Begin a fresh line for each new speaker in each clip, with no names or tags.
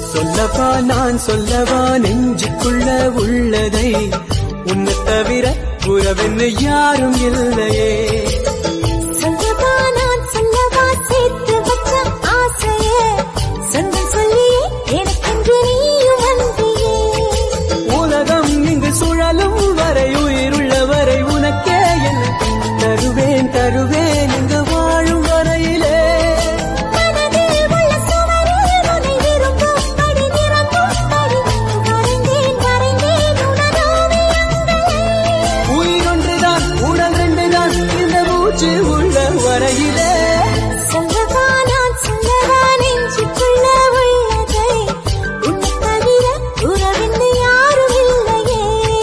சொல்லவா நான் சொல்லவா நெஞ்சுக்குள்ள உள்ளதை உன்னை தவிர உறவென்னு யாரும் இல்லையே
சொல்லவா நான் சொல்லவா சேர்த்து வச்ச ஆசையே சொந்தம் சொல்லியே எனக்கென்று நீயும் வந்தியே
உலகம் இங்கு சுழலும் வரை உயிருள்ள வரை உனக்கே என்ன தருவேன் தருவேன் இங்கு வாழும் வரையிலே
மனதில் உள்ள சுவரில் உன்னை விரும்பும்படி நிரம்பும்படி வரைந்தேன் வரைந்தேன் உனதோவியங்களை
உயிர் ஒன்றுதான் உடல் ரெண்டுதான் இந்த மூச்சு உள்ள வரையிலே
சொல்லவா நான் சொல்லவா நெஞ்சுக்குள்ள உள்ளதை உன்னை தவிர உறவென்று யாரும் இல்லையே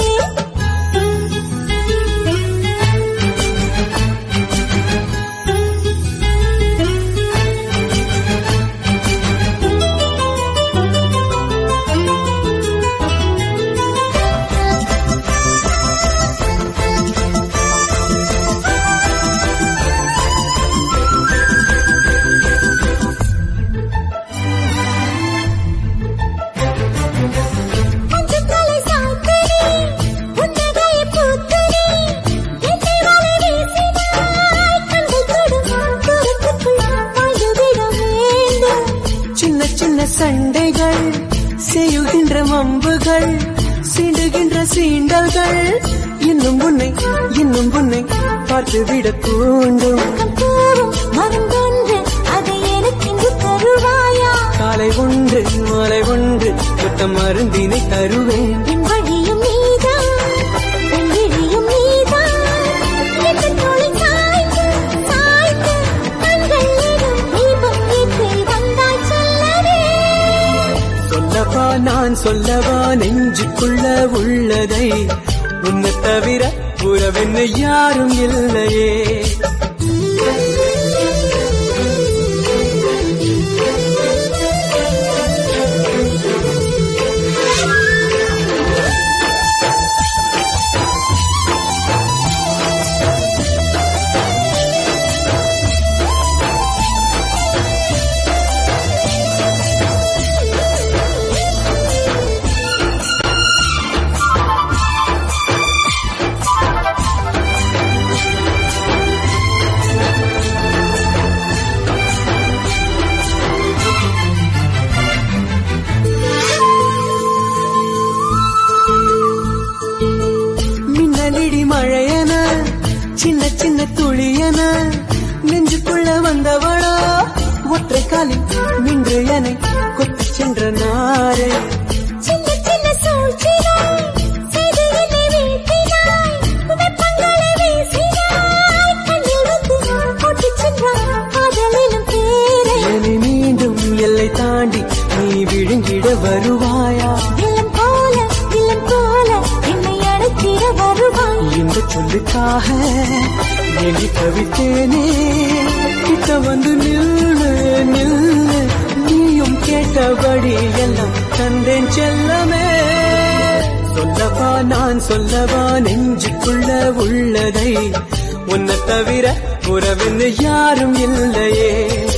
பஞ்சத்தலை சாய்த்தனே புன்னகையை பூத்தனே என்னை வலை வீசினாய் கண்கள் தொடும் தூரத்துக்குள் வாழ்ந்துவிட வேண்டும்
சின்ன சின்ன சண்டைகள் செய்யுகின்ற மம்புகள் சீண்டுகின்ற சீண்டல்கள் இன்னும் உன்னை இன்னும் உன்னை பார்த்து விட தூண்டும்
பக்கம் கூறும் மருந்தொன்று அதை எனக்கென்று தருவாயா
காலை ஒன்று மாலை ஒன்று கொத்த மருந்தினை தருவேன்
என் வழியும் நீதான் என் விழியும் நீதான் எந்த தோளை சாய்த்து சாய்த்து கண்கள் இடும் தீபம் ஏற்றி வந்தாய் சொல்லவே
சொல்லவா நான் சொல்லவா நெஞ்சுக்குள்ள உள்ளதை உன்னை தவிர உறவென்னு யாரும் இல்லையே மின்னலிடி மழையன சின்ன சின்ன துளியன நெஞ்சுக்குள்ள வந்தவளா ஒற்றை காலில் நின்று என்னை கொத்து சென்ற நாரே
சின்ன சின்ன சூழ்ச்சினாய் செய்து என்னை வீழ்த்தினாய் வெப்பங்களை வீசினாய் கண்ணில் வந்து ஓட்டிச் சென்றாய் காதலிலும் பேரை
என்னை மீண்டும் எல்லை தாண்டி நீ விழுங்கிட வருவாயா
இல்லம் போல இல்லம் போல என்னை அழைத்திட வருவாய்
இந்த சொல்லுக்காக எலி தவித்தேனே கிட்ட வந்து நில்லு நில்லு நீயும் கேட்டபடி எல்லாம் தந்தேன் செல்லமே சொல்லவா நான் சொல்லவா நெஞ்சுக்குள்ள உள்ளதை உன்னை தவிர உறவென்னு யாரும் இல்லையே